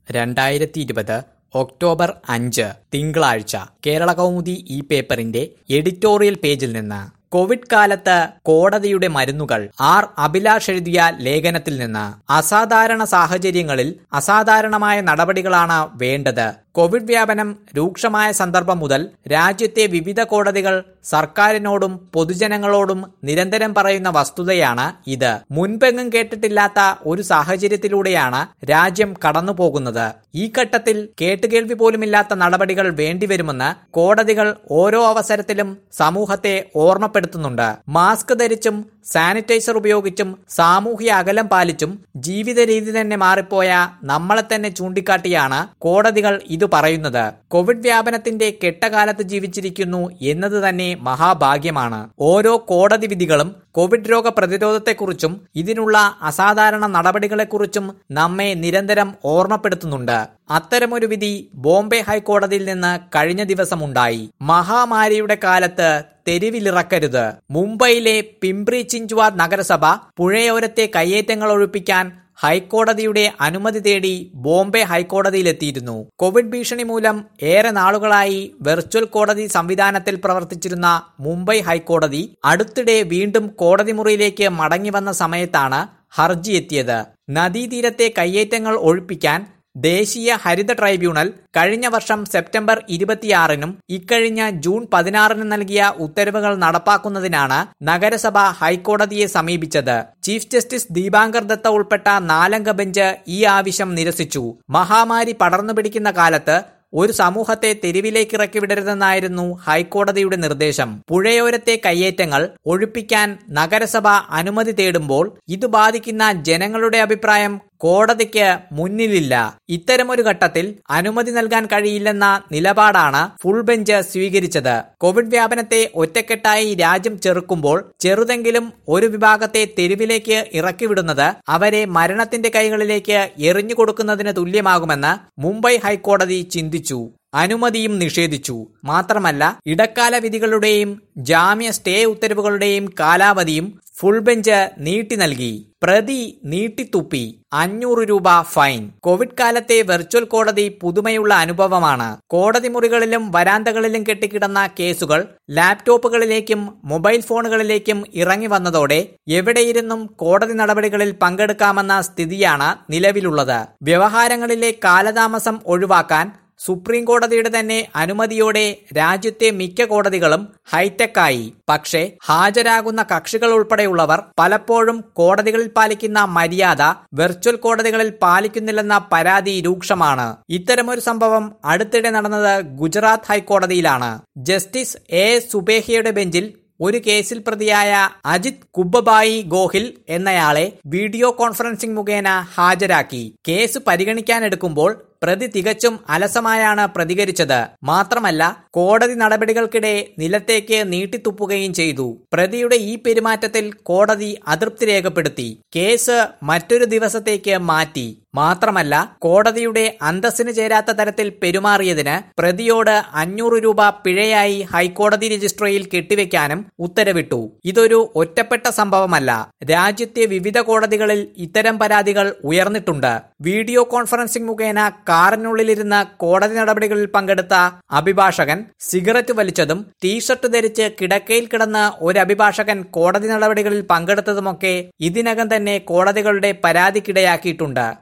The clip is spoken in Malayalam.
രണ്ടായിരത്തി ഇരുപത് ഒക്ടോബർ അഞ്ച് തിങ്കളാഴ്ച കേരള കൗമുദി ഈ പേപ്പറിന്റെ എഡിറ്റോറിയൽ പേജിൽ നിന്ന് കോവിഡ് കാലത്ത് കോടതിയുടെ മരുന്നുകൾ ആർ അഭിലാഷ് എഴുതിയ ലേഖനത്തിൽ നിന്ന് അസാധാരണ സാഹചര്യങ്ങളിൽ അസാധാരണമായ നടപടികളാണ് വേണ്ടത് കോവിഡ് വ്യാപനം രൂക്ഷമായ സന്ദർഭം മുതൽ രാജ്യത്തെ വിവിധ കോടതികൾ സർക്കാരിനോടും പൊതുജനങ്ങളോടും നിരന്തരം പറയുന്ന വസ്തുതയാണ് ഇത് മുൻപെങ്ങും കേട്ടിട്ടില്ലാത്ത ഒരു സാഹചര്യത്തിലൂടെയാണ് രാജ്യം കടന്നുപോകുന്നത് ഈ ഘട്ടത്തിൽ കേട്ടുകേൾവി പോലുമില്ലാത്ത നടപടികൾ വേണ്ടിവരുമെന്ന് കോടതികൾ ഓരോ അവസരത്തിലും സമൂഹത്തെ ഓർമ്മപ്പെടുത്തുന്നുണ്ട് മാസ്ക് ധരിച്ചും സാനിറ്റൈസർ ഉപയോഗിച്ചും സാമൂഹ്യ അകലം പാലിച്ചും ജീവിത രീതി തന്നെ മാറിപ്പോയ നമ്മളെ തന്നെ ചൂണ്ടിക്കാട്ടിയാണ് കോടതികൾ ഇത് പറയുന്നത് കോവിഡ് വ്യാപനത്തിന്റെ കെട്ടകാലത്ത് ജീവിച്ചിരിക്കുന്നു എന്നത് തന്നെ മഹാഭാഗ്യമാണ് ഓരോ കോടതി വിധികളും കോവിഡ് രോഗ പ്രതിരോധത്തെക്കുറിച്ചും ഇതിനുള്ള അസാധാരണ നടപടികളെക്കുറിച്ചും നമ്മെ നിരന്തരം ഓർമ്മപ്പെടുത്തുന്നുണ്ട് അത്തരമൊരു വിധി ബോംബെ ഹൈക്കോടതിയിൽ നിന്ന് കഴിഞ്ഞ ദിവസമുണ്ടായി മഹാമാരിയുടെ കാലത്ത് തെരുവിലിറക്കരുത് മുംബൈയിലെ പിംപ്രി ചിഞ്ച്വാർ നഗരസഭ പുഴയോരത്തെ കയ്യേറ്റങ്ങൾ ഒഴിപ്പിക്കാൻ ഹൈക്കോടതിയുടെ അനുമതി തേടി ബോംബെ ഹൈക്കോടതിയിലെത്തിയിരുന്നു കോവിഡ് ഭീഷണി മൂലം ഏറെ നാളുകളായി വെർച്വൽ കോടതി സംവിധാനത്തിൽ പ്രവർത്തിച്ചിരുന്ന മുംബൈ ഹൈക്കോടതി അടുത്തിടെ വീണ്ടും കോടതി മുറിയിലേക്ക് മടങ്ങി വന്ന സമയത്താണ് ഹർജി എത്തിയത് നദീതീരത്തെ കയ്യേറ്റങ്ങൾ ഒഴിപ്പിക്കാൻ ദേശീയ ഹരിത ട്രൈബ്യൂണൽ കഴിഞ്ഞ വർഷം സെപ്റ്റംബർ ഇരുപത്തിയാറിനും ഇക്കഴിഞ്ഞ ജൂൺ പതിനാറിനും നൽകിയ ഉത്തരവുകൾ നടപ്പാക്കുന്നതിനാണ് നഗരസഭ ഹൈക്കോടതിയെ സമീപിച്ചത് ചീഫ് ജസ്റ്റിസ് ദീപാങ്കർ ദത്ത ഉൾപ്പെട്ട നാലംഗ ബെഞ്ച് ഈ ആവശ്യം നിരസിച്ചു മഹാമാരി പടർന്നു പിടിക്കുന്ന കാലത്ത് ഒരു സമൂഹത്തെ തെരുവിലേക്ക് ഇറക്കി വിടരുതെന്നായിരുന്നു ഹൈക്കോടതിയുടെ നിർദ്ദേശം പുഴയോരത്തെ കയ്യേറ്റങ്ങൾ ഒഴിപ്പിക്കാൻ നഗരസഭ അനുമതി തേടുമ്പോൾ ഇത് ബാധിക്കുന്ന ജനങ്ങളുടെ അഭിപ്രായം കോടതിക്ക് മുന്നിലില്ല ഇത്തരമൊരു ഘട്ടത്തിൽ അനുമതി നൽകാൻ കഴിയില്ലെന്ന നിലപാടാണ് ഫുൾ ബെഞ്ച് സ്വീകരിച്ചത് കോവിഡ് വ്യാപനത്തെ ഒറ്റക്കെട്ടായി രാജ്യം ചെറുക്കുമ്പോൾ ചെറുതെങ്കിലും ഒരു വിഭാഗത്തെ തെരുവിലേക്ക് ഇറക്കിവിടുന്നത് അവരെ മരണത്തിന്റെ കൈകളിലേക്ക് എറിഞ്ഞു കൊടുക്കുന്നതിന് തുല്യമാകുമെന്ന് മുംബൈ ഹൈക്കോടതി ചിന്തിച്ചു അനുമതിയും നിഷേധിച്ചു മാത്രമല്ല ഇടക്കാല വിധികളുടെയും ജാമ്യ സ്റ്റേ ഉത്തരവുകളുടെയും കാലാവധിയും ഫുൾ ബെഞ്ച് നീട്ടി നൽകി പ്രതി നീട്ടിത്തുപ്പി അഞ്ഞൂറ് രൂപ ഫൈൻ കോവിഡ് കാലത്തെ വെർച്വൽ കോടതി പുതുമയുള്ള അനുഭവമാണ് കോടതി മുറികളിലും വരാന്തകളിലും കെട്ടിക്കിടന്ന കേസുകൾ ലാപ്ടോപ്പുകളിലേക്കും മൊബൈൽ ഫോണുകളിലേക്കും ഇറങ്ങി വന്നതോടെ എവിടെയിരുന്നും കോടതി നടപടികളിൽ പങ്കെടുക്കാമെന്ന സ്ഥിതിയാണ് നിലവിലുള്ളത് വ്യവഹാരങ്ങളിലെ കാലതാമസം ഒഴിവാക്കാൻ സുപ്രീം കോടതിയുടെ തന്നെ അനുമതിയോടെ രാജ്യത്തെ മിക്ക കോടതികളും ഹൈടെക്കായി പക്ഷേ ഹാജരാകുന്ന കക്ഷികൾ ഉൾപ്പെടെയുള്ളവർ പലപ്പോഴും കോടതികളിൽ പാലിക്കുന്ന മര്യാദ വെർച്വൽ കോടതികളിൽ പാലിക്കുന്നില്ലെന്ന പരാതി രൂക്ഷമാണ് ഇത്തരമൊരു സംഭവം അടുത്തിടെ നടന്നത് ഗുജറാത്ത് ഹൈക്കോടതിയിലാണ് ജസ്റ്റിസ് എ സുബേഹിയുടെ ബെഞ്ചിൽ ഒരു കേസിൽ പ്രതിയായ അജിത് കുബ്ബബായി ഗോഹിൽ എന്നയാളെ വീഡിയോ കോൺഫറൻസിംഗ് മുഖേന ഹാജരാക്കി കേസ് പരിഗണിക്കാനെടുക്കുമ്പോൾ പ്രതി തികച്ചും അലസമായാണ് പ്രതികരിച്ചത് മാത്രമല്ല കോടതി നടപടികൾക്കിടെ നിലത്തേക്ക് നീട്ടിത്തുപ്പുകയും ചെയ്തു പ്രതിയുടെ ഈ പെരുമാറ്റത്തിൽ കോടതി അതൃപ്തി രേഖപ്പെടുത്തി കേസ് മറ്റൊരു ദിവസത്തേക്ക് മാറ്റി മാത്രമല്ല കോടതിയുടെ അന്തസ്സിന് ചേരാത്ത തരത്തിൽ പെരുമാറിയതിന് പ്രതിയോട് അഞ്ഞൂറ് രൂപ പിഴയായി ഹൈക്കോടതി രജിസ്ട്രിയിൽ കെട്ടിവെക്കാനും ഉത്തരവിട്ടു ഇതൊരു ഒറ്റപ്പെട്ട സംഭവമല്ല രാജ്യത്തെ വിവിധ കോടതികളിൽ ഇത്തരം പരാതികൾ ഉയർന്നിട്ടുണ്ട് വീഡിയോ കോൺഫറൻസിംഗ് മുഖേന കാറിനുള്ളിലിരുന്ന് കോടതി നടപടികളിൽ പങ്കെടുത്ത അഭിഭാഷകൻ സിഗരറ്റ് വലിച്ചതും ടീഷർട്ട് ധരിച്ച് കിടക്കയിൽ കിടന്ന് ഒരു അഭിഭാഷകൻ കോടതി നടപടികളിൽ പങ്കെടുത്തതുമൊക്കെ ഇതിനകം തന്നെ കോടതികളുടെ പരാതിക്കിടയാക്കിയിട്ടുണ്ട്